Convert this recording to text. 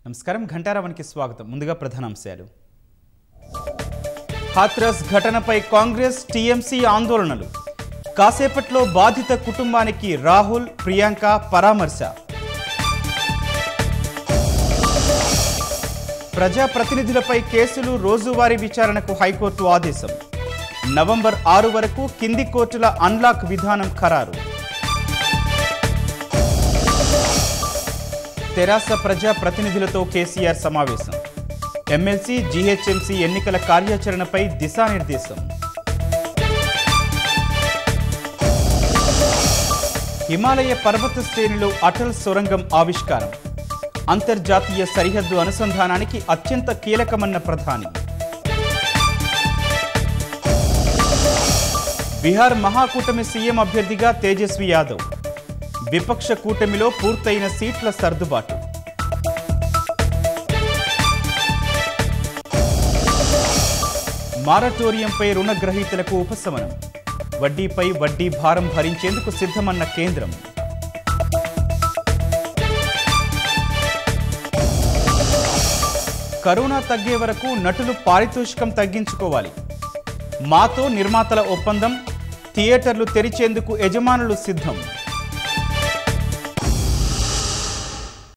నమస్కారం ఘంటారావానికి స్వాగతం ముందుగా ప్రధానాంశాలు హాత్రస్ ఘటనపై కాంగ్రెస్ టీఎంసీ ఆందోళనలు కాసేపట్లో బాధిత కుటుంబానికి రాహుల్ ప్రియాంక పరామర్శ ప్రజాప్రతినిధులపై కేసులు రోజువారీ విచారణకు హైకోర్టు ఆదేశం నవంబర్ ఆరు వరకు కింది కోర్టుల అన్లాక్ విధానం ఖరారు తెరాస ప్రజా ప్రతినిధులతో కేసీఆర్ సమావేశం ఎమ్మెల్సీ జీహెచ్ఎంసీ ఎన్నికల కార్యాచరణపై దిశానిర్దేశం హిమాలయ పర్వత శ్రేణిలో అటల్ సొరంగం ఆవిష్కారం అంతర్జాతీయ సరిహద్దు అనుసంధానానికి అత్యంత కీలకమన్న ప్రధాని బీహార్ మహాకూటమి సీఎం అభ్యర్థిగా తేజస్వి యాదవ్ విపక్ష కూటమిలో పూర్తయిన సీట్ల సర్దుబాటు మారటోరియంపై రుణగ్రహీతలకు ఉపశమనం వడ్డీపై వడ్డీ భారం భరించేందుకు సిద్ధమన్న కేంద్రం కరోనా తగ్గే వరకు నటులు పారితోషికం తగ్గించుకోవాలి మాతో నిర్మాతల ఒప్పందం థియేటర్లు తెరిచేందుకు యజమానులు సిద్ధం